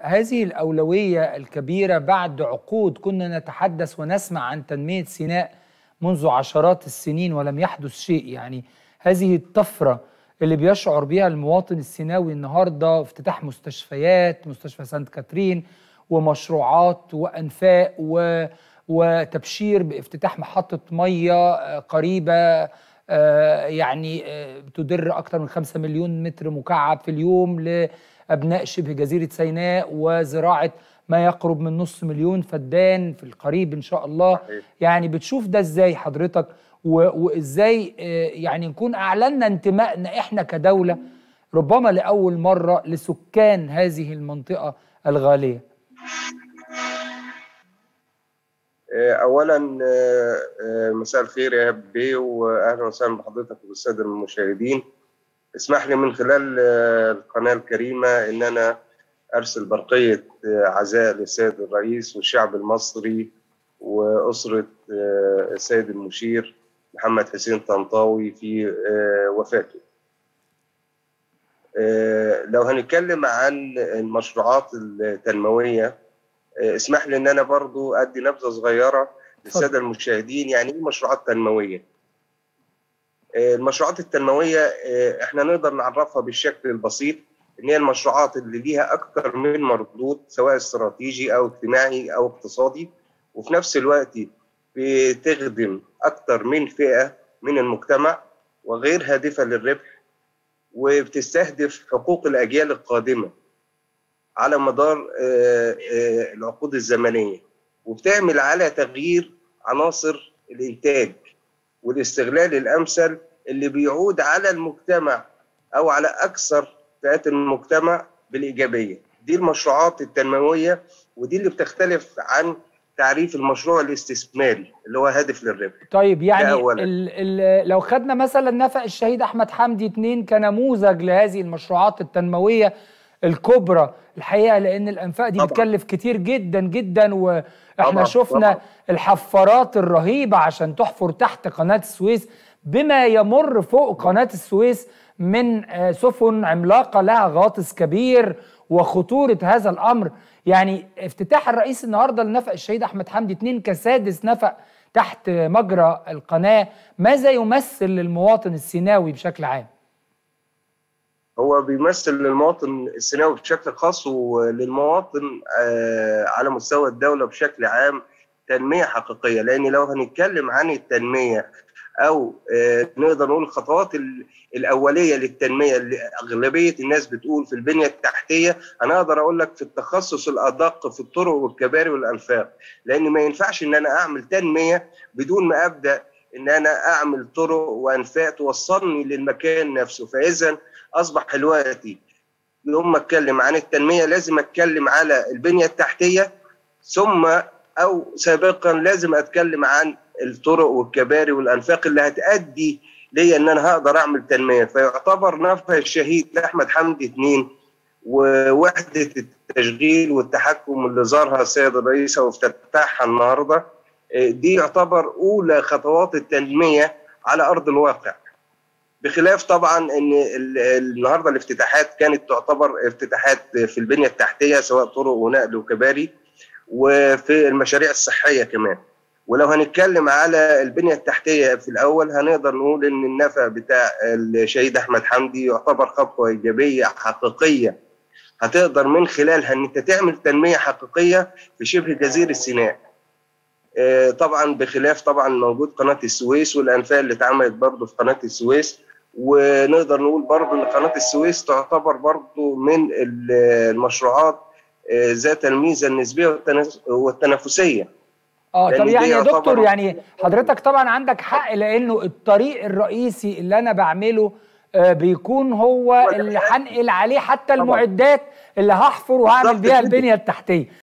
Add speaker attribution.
Speaker 1: هذه الأولوية الكبيرة بعد عقود كنا نتحدث ونسمع عن تنمية سيناء منذ عشرات السنين ولم يحدث شيء يعني هذه الطفرة اللي بيشعر بها المواطن السيناوي النهاردة افتتاح مستشفيات مستشفى سانت كاترين ومشروعات وأنفاق و وتبشير بافتتاح محطة مية قريبة يعني تدر أكثر من 5 مليون متر مكعب في اليوم لأبناء شبه جزيرة سيناء وزراعة ما يقرب من نص مليون فدان في القريب إن شاء الله يعني بتشوف ده إزاي حضرتك وإزاي يعني نكون أعلنا انتمائنا إحنا كدولة ربما لأول مرة لسكان هذه المنطقة الغالية
Speaker 2: اولا مساء الخير يا بيه واهلا وسهلا بحضرتك وبالساده المشاهدين اسمح لي من خلال القناه الكريمه ان انا ارسل برقيه عزاء للسيد الرئيس والشعب المصري واسره السيد المشير محمد حسين طنطاوي في وفاته لو هنتكلم عن المشروعات التنمويه اسمح لي ان انا برضو ادي نبذه صغيره للساده المشاهدين يعني ايه مشروعات تنمويه المشروعات التنمويه احنا نقدر نعرفها بالشكل البسيط ان هي المشروعات اللي ليها اكثر من مردود سواء استراتيجي او اجتماعي او اقتصادي وفي نفس الوقت بتخدم اكثر من فئه من المجتمع وغير هادفه للربح وبتستهدف حقوق الاجيال القادمه على مدار العقود الزمنيه وبتعمل على تغيير عناصر الانتاج والاستغلال الامثل اللي بيعود على المجتمع او على اكثر فئات المجتمع بالايجابيه دي المشروعات التنمويه ودي اللي بتختلف عن تعريف المشروع الاستثماري اللي هو هادف للربح
Speaker 1: طيب يعني ال ال لو خدنا مثلا نفق الشهيد احمد حمدي اتنين كنموذج لهذه المشروعات التنمويه الكبرى الحقيقه لان الانفاق دي بتكلف كتير جدا جدا واحنا طبعا شفنا طبعا. الحفارات الرهيبه عشان تحفر تحت قناه السويس بما يمر فوق قناه السويس من سفن عملاقه لها غاطس كبير وخطوره هذا الامر يعني افتتاح الرئيس النهارده لنفق الشهيد احمد حمدي اتنين كسادس نفق تحت مجرى القناه ماذا يمثل للمواطن السيناوي بشكل عام؟
Speaker 2: هو بيمثل للمواطن السيناوي بشكل خاص وللمواطن على مستوى الدولة بشكل عام تنمية حقيقية لأن لو هنتكلم عن التنمية أو نقدر نقول الخطوات الأولية للتنمية اللي أغلبية الناس بتقول في البنية التحتية أنا أقدر أقول لك في التخصص الأدق في الطرق والكباري والأنفاق لأن ما ينفعش إن أنا أعمل تنمية بدون ما أبدأ إن أنا أعمل طرق وأنفاق توصلني للمكان نفسه فإذا اصبح دلوقتي يوم ما اتكلم عن التنميه لازم اتكلم على البنيه التحتيه ثم او سابقا لازم اتكلم عن الطرق والكباري والانفاق اللي هتادي ليا ان انا هقدر اعمل تنميه فيعتبر نفع الشهيد احمد حمدي اثنين ووحده التشغيل والتحكم اللي زارها السيد الرئيس وافتتاحها النهارده دي يعتبر اولى خطوات التنميه على ارض الواقع بخلاف طبعا ان النهارده الافتتاحات كانت تعتبر افتتاحات في البنيه التحتيه سواء طرق ونقل وكباري وفي المشاريع الصحيه كمان ولو هنتكلم على البنيه التحتيه في الاول هنقدر نقول ان النفق بتاع الشهيد احمد حمدي يعتبر خطوه ايجابيه حقيقيه هتقدر من خلالها ان انت تعمل تنميه حقيقيه في شبه جزيره سيناء طبعا بخلاف طبعا موجود قناه السويس والانفاق اللي اتعملت برضه في قناه السويس ونقدر نقول برضه ان قناه السويس تعتبر برضه من المشروعات ذات الميزه النسبيه والتنافسيه
Speaker 1: اه طب يعني يا دكتور يعني حضرتك طبعا عندك حق لانه الطريق الرئيسي اللي انا بعمله بيكون هو اللي هنقل عليه حتى المعدات اللي هحفر وهعمل بيها البنيه التحتيه